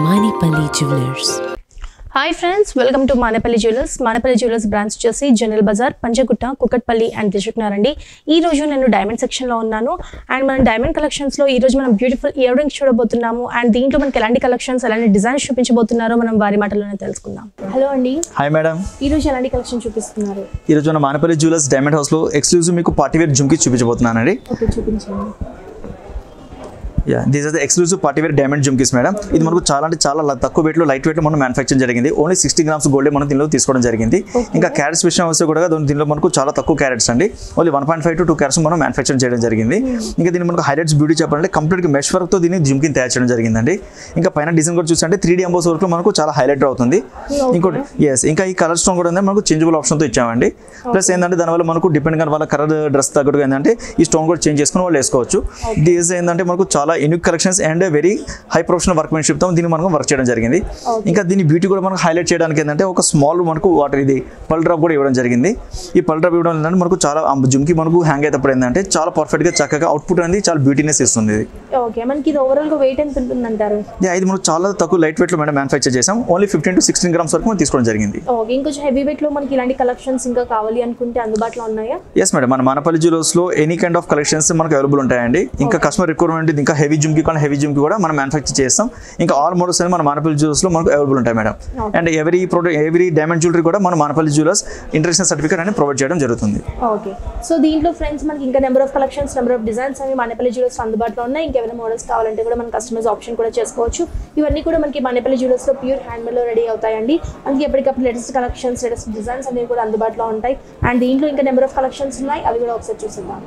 Manipali Jewelers. Hi friends welcome to Manepalli jewellers Manepalli jewellers branch వచ్చేసి General Bazaar Panjagutta Kukatpally and దిశకున్నారండి ఈ రోజు నేను డైమండ్ సెక్షన్లో ఉన్నాను అండ్ మనం డైమండ్ కలెక్షన్స్లో ఈ రోజు మనం బ్యూటిఫుల్ ఇయర్ రింగ్స్ చూడబోతున్నాము అండ్ దీంట్లో మనకి ఎలాంటి కలెక్షన్స్ ఎలాంటి డిజైన్స్ చూపించబోతున్నారో మనం వారి మాటల్లోనే తెలుసుకుందాం హలో అండి హాయ్ మేడం ఈ రోజు ఎలాంటి కలెక్షన్ చూపిస్తున్నారు ఈరోజు మన మానపల్లి జ్యువెలర్స్ డైమండ్ హౌస్లో ఎక్స్క్లూజివ్ మీకు పార్టీ వేర్ జుమ్కి చూపించబోతున్నానండి ఓకే చూపించండి yeah this is the exclusive party wear diamond jhumkis madam ఇది మనకు చాలా అంటే చాలా ల- తక్కువ వెయిట్లో లైట్ వెయిట్లో మనం మ్యానుఫ్యాక్చర్ జరిగింది ఓన్లీ సిక్స్టీ గ్రామ్స్ గోల్డ్ మనం దీనిలో తీసుకోవడం జరిగింది ఇంకా క్యారెట్స్ విషయం వస్తే కూడా దీని- దీనిలో మనకు చాలా తక్కువ క్యారెట్స్ అండి only one point five to two carats మనం మ్యానుఫ్యాక్చర్ చేయడం జరిగింది ఇంకా దీని మనకు హైలైట్స్ బ్యూటీ చెప్పాలంటే కంప్లీట్గా మెష్ వర్క్తో దీన్ని జుమ్కిని తయారు చేయడం జరిగిందండి ఇంకా పైన డిజైన్ కూడా చూస్తే త్రీ డీ ఎంబోస్ వర్క్లో మనకు చాలా హైలైట్ అవుతుంది ఇంకోటి ఎస్ ఇంకా ఈ కలర్ స్టోన్ కూడా ఉంది మనకు చేంజబుల్ ఆప్షన్తో ఇచ్చామండి ప్లస్ ఏంటంటే దానివల్ల మనకు డిపెండ్ కానీ వాళ్ళ కలర్ డ్రెస్ తగ్గట్టుగా ఏంటంటే ఈ స్టోన్ కూడా చేంజ్ చేసుకుని వాళ్ళు వేసుకోవచ్చు దీస్ ఏంటంటే మనకు చాలా unique collections and very high professional workmanship తో దీన్ని మనం వర్క్ చేయడం జరిగింది ఇంకా దీని బ్యూటీ కూడా మనకు హైలైట్ చేయడానికి ఏంటంటే ఒక స్మాల్ మనకు వాటర్ ఇది పల్ డ్రాప్ కూడా ఇవ్వడం జరిగింది ఈ పల్ డ్రాప్ ఇవ్వడం ఏంటంటే మనకు చాలా ఆ జుమ్కి మనకు హ్యాంగ్ అయినప్పుడు ఏంటంటే చాలా పర్ఫెక్ట్ గా చక్కగా అవుట్పుట్ అనేది చాలా బ్యూటీనెస్ ఇస్తుంది ఇది ఓకే మనకి ఇది ఓవరాల్ గా వెయిట్ ఎంత ఉంటుందంటారు Yeah, ఇది మనకు చాలా తక్కువ లైట్ వెయిట్ లో మేడం మ్యానుఫ్యాక్చర్ చేసాం only fifteen to sixteen grams వరకు మనం తీసుకోవడం జరిగింది ఓకే ఇంకొంచెం హెవీ వెయిట్ లో మనకి ఇలాంటి కలెక్షన్స్ ఇంకా కావాలి అనుకుంటే అందుబాటులో ఉన్నాయా ఎస్ మేడం మన మానపల్లి జ్యువెలర్స్ లో ఎనీ కైండ్ ఆఫ్ కలెక్షన్స్ మనకు అవైలబుల్ ఉంటాయండి ఇంకా కస్టమర్ రిక్వైర్మెంట్ ఇంకా హెవీ జుమ్కి కానీ హెవీ జుమ్కి కూడా మనం మ్యానుఫ్యాక్చర్ చేస్తాం ఇంకా ఆల్ మోడల్స్ అనేది మన మానపల్లి జ్యువెలర్స్ లో మనకు అవైలబుల్ ఉంటాయి madam and every product every diamond jewellery కూడా మన మానపల్లి జ్యువెలర్స్ ఇంటర్నేషనల్ సర్టిఫికేట్ అనేది ప్రొవైడ్ చేయడం జరుగుతుంది ఓకే సో దీంట్లో ఫ్రెండ్స్ మనకి ఇంకా number of collections number of designs అవి మానేపల్లి జ్యువెలర్స్ అందుబాటులో ఉన్నాయి ఇంకేమైనా మోడల్స్ కావాలంటే కూడా మన కస్టమర్స్ ఆప్షన్ కూడా చేసుకోవచ్చు ఇవన్నీ కూడా మనకి మానేపల్లి జ్యువెలర్స్లో ప్యూర్ హ్యాండ్మేడ్లో రెడీ అవుతాయండి మనకి ఎప్పటికప్పుడు లేటెస్ట్ కలెక్షన్స్ లేటెస్ట్ డిజైన్స్ అనేవి కూడా అందుబాటులో ఉంటాయి అండ్ దీంట్లో ఇంకా నెంబర్ ఆఫ్ కలెక్షన్స్ ఉన్నాయి అవి కూడా ఒకసారి చూసిద్దాం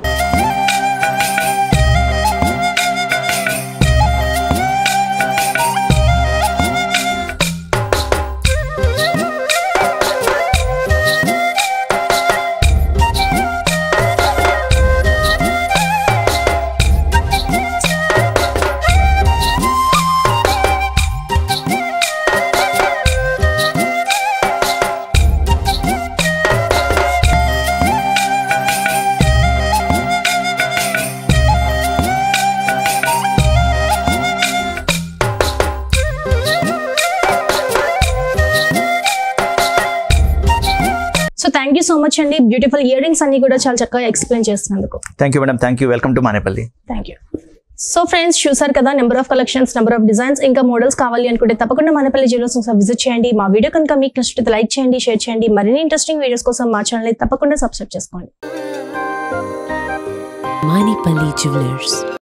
so thank you so much అండి బ్యూటిఫుల్ ఇయర్ రింగ్స్ అన్ని కూడా చాలా చక్కగా ఎక్స్ప్లెయిన్ చేస్తున్నందుకు thank you madam thank you welcome to Manepalli thank you so friends చూసారు కదా number of collections number of designs ఇంకా మోడల్స్ కావాలి అనుకుంటే తప్పకుండా మనపల్లి జ్యువెలర్స్ ఒకసారి విజిట్ చేయండి మా వీడియో కనుక మీకు నచ్చితే లైక్ చేయండి షేర్ చేయండి మరిన్ని ఇంట్రెస్టింగ్ వీడియోస్ కోసం మా ఛానల్ తప్పకుండా సబ్స్క్రైబ్ చేసుకోండి Manipali Jewelers.